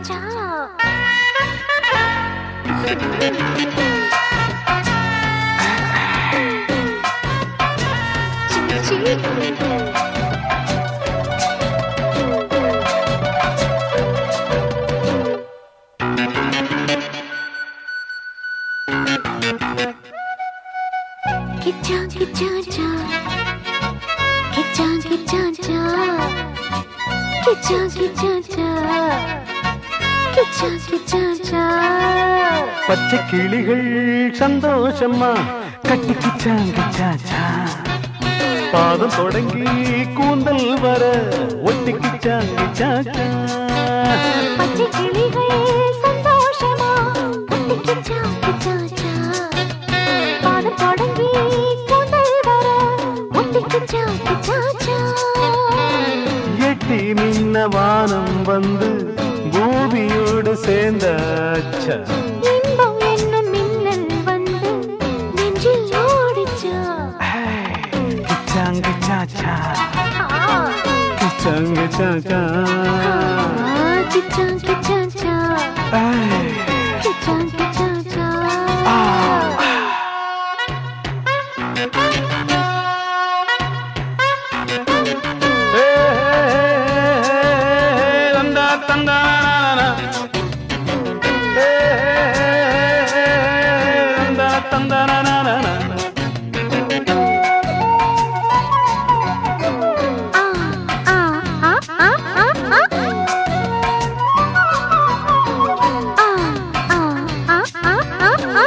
கிச்சா கிச்சா கிச்சா சா கிச்சா கிச்சா சா கிச்சா கிச்சா சா கிச்சா கிச்சா சா பச்சை கிளிகள் சந்தோஷமா கட்டிக்கிச்சாங்க சாச்சா பாதம் தொடங்கி கூந்தல் வர ஒட்டிக்கிச்சாங்க சாச்சா பச்சை கிளிகள் சந்தோஷமா கட்டி கிச்சா கிச்சா சா பாதம் தொடங்கி கூந்தல் வர ஒட்டி கிச்சா கிச்சா சா எட்டி மின்ன வானம் வந்து பூமியோடு சேர்ந்தாச்சா இன்பம் என்னும் மின்னல் வந்து நெஞ்சில் ஓடிச்சா கிச்சாங்க சாச்சா ஆ கிச்சாங்க சாச்சா கிச்சா கிச்சா சா ஏய். கிச்சா கிச்சா சா தந்தா தந்தா தந்தா தந்தா ஆ ஆ ஆ ஆ ஆ ஆ ஆ ஆ ஆ ஆ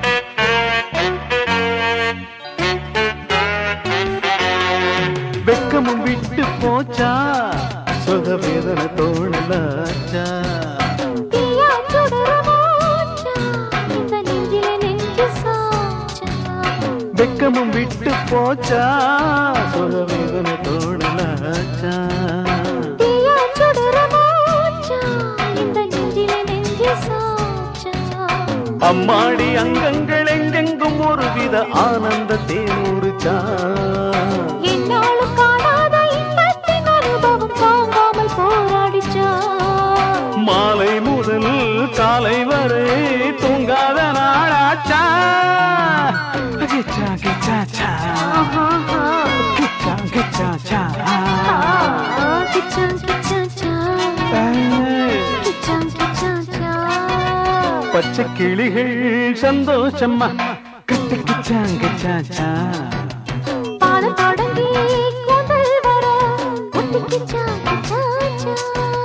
வெக்கமும் விட்டு போச்சா சுக வேதனை தோணலாச்சா தீயா சுடர மூச்சா இந்த நெஞ்சில நெஞ்சு சாச்சா வெக்கமும் விட்டு போச்சா சுக வேதனை தோணலாச்சா தீயா சுடர மூச்சா இந்த நெஞ்சில நெஞ்சு சாச்சா அம்மாடி அங்கங்கள் எங்கெங்கும் ஒருவித ஆனந்த தேனூறுச்சா என்னாலும் காணாத இன்பத்தின் அனுபவம் தாங்காமல் போராடிச்சா மாலை முதல் காலை வரை தூங்காத நாளாச்சா கிச்சா கிச்சா சா. கிச்சா கிச்சா சா. கிச்சா கிச்சா சா ஏய். கிச்சா கிச்சா சா பச்சை கிளிகள் சந்தோஷமா கட்டு கிச்சாங்க சாச்சா பாதம் தொடங்கி கூந்தல் வர ஒட்டி கிச்சா கிச்சா சா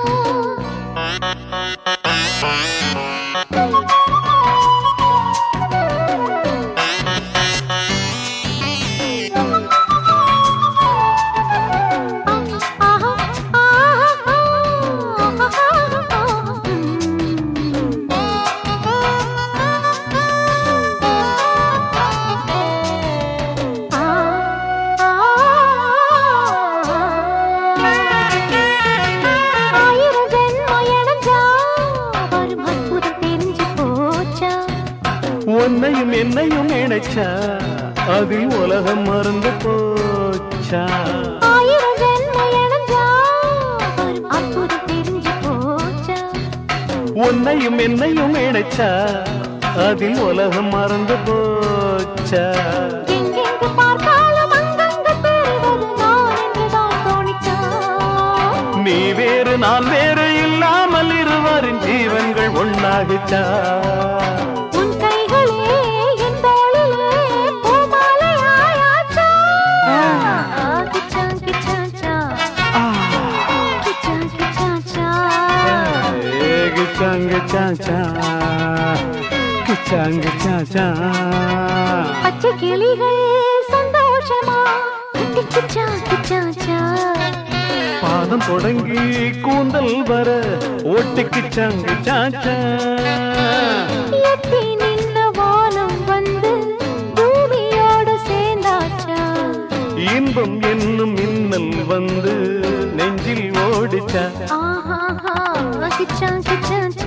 ஆயிரம் ஜென்மம் இணைஞ்சா வரும் அற்புதம் தெரிஞ்சு போச்சா உன்னையும் என்னையும் நினைச்சா அதில் உலகம் மறந்து போச்சா ஆயிரம் ஜென்மம் இணைஞ்சா வரும் அற்புதம் தெரிஞ்சு போச்சா உன்னையும் என்னையும் நினைச்சா அதில் உலகம் மறந்து போச்சா எங்கெங்கு பார்த்தாலும் அங்கங்கு தெரிவது நான் என்றுதான் தோணிச்சா நீ வேறு நான் வேறு இல்லாமல் இருவரின் ஜீவன்கள் ஒன்னாகுச்சா உன் கைகளே என் தோளிலே பூமாலை ஆயாச்சா கிச்சா கிச்சா சா ஆ. கிச்சா கிச்சா சா ஏ, கிச்சாங்க சாச்சா கிச்சாங்க சாச்சா பச்சை கிளிகள் சந்தோஷமா கிச்சு கிச்சா கிச்சா சா பாதம் தொடங்கி கூந்தல் வர ஓட்டு கிச்சாங்க சாச்சா எட்டி நின்ன வானம் வந்து பூமியோட சேர்ந்தாச்சா இன்பம் என்னும் மின்னல் வந்து நெஞ்சில் ஓடிச்சா ஆஹா கிச்சா கிச்சா